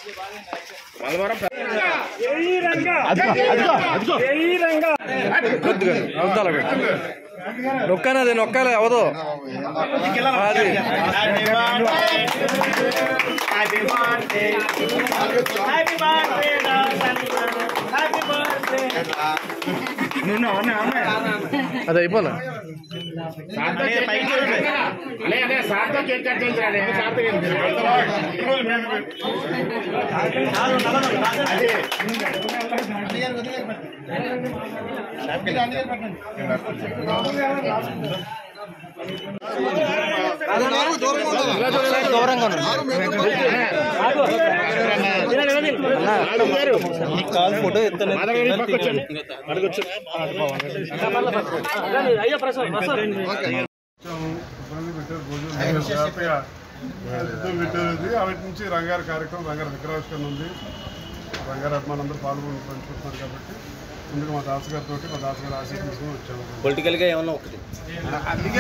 కొద్దిగా అవతల పెట్టు నొక్కాను అది నొక్కాలి అవదు అది అది అయిపోలే దూరంగా ఫోటో ఇబ్బంది పెట్టారు భోజనం హ్యాపీగా సిద్ధం పెట్టేది అవిటి నుంచి రంగారు కార్యక్రమం రంగారు విగ్రహావిష్కరణ ఉంది రంగారు అభిమానులందరూ పాల్గొని పంచుకుంటున్నారు కాబట్టి ముందుగా మా దాస్ గారితో మా దాస్ గారు ఆశీర్వదించుకొని వచ్చాము పొలిటికల్గా ఏమన్నా ఒకటి